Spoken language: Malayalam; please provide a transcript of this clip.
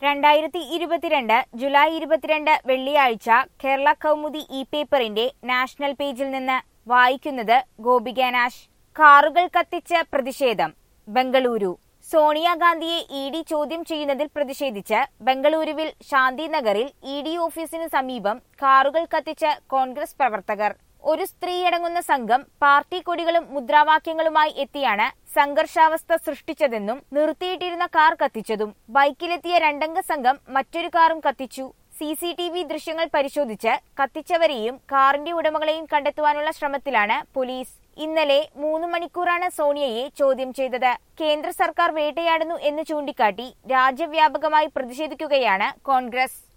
രണ്ടായിരത്തി ഇരുപത്തിരണ്ട് ജൂലൈ ഇരുപത്തിരണ്ട് വെള്ളിയാഴ്ച കേരള കൗമുദി ഇ പേപ്പറിന്റെ നാഷണൽ പേജിൽ നിന്ന് വായിക്കുന്നത് ഗോപിക നാഷ് കാറുകൾ കത്തിച്ച് പ്രതിഷേധം ബംഗളൂരു സോണിയാഗാന്ധിയെ ഇ ഡി ചോദ്യം ചെയ്യുന്നതിൽ പ്രതിഷേധിച്ച് ബംഗളൂരുവിൽ ശാന്തിനഗറിൽ ഇ ഡി ഓഫീസിന് സമീപം കാറുകൾ കത്തിച്ച് കോൺഗ്രസ് പ്രവർത്തകർ ഒരു സ്ത്രീയടങ്ങുന്ന സംഘം പാർട്ടി കൊടികളും മുദ്രാവാക്യങ്ങളുമായി എത്തിയാണ് സംഘർഷാവസ്ഥ സൃഷ്ടിച്ചതെന്നും നിർത്തിയിട്ടിരുന്ന കാർ കത്തിച്ചതും ബൈക്കിലെത്തിയ രണ്ടംഗ സംഘം മറ്റൊരു കാറും കത്തിച്ചു സി സി ടി വി ദൃശ്യങ്ങൾ പരിശോധിച്ച് കത്തിച്ചവരെയും കാറിന്റെ ഉടമകളെയും കണ്ടെത്തുവാനുള്ള ശ്രമത്തിലാണ് പോലീസ് ഇന്നലെ മൂന്ന് മണിക്കൂറാണ് സോണിയയെ ചോദ്യം ചെയ്തത് കേന്ദ്ര സർക്കാർ വേട്ടയാടുന്നു എന്ന് ചൂണ്ടിക്കാട്ടി രാജ്യവ്യാപകമായി പ്രതിഷേധിക്കുകയാണ് കോൺഗ്രസ്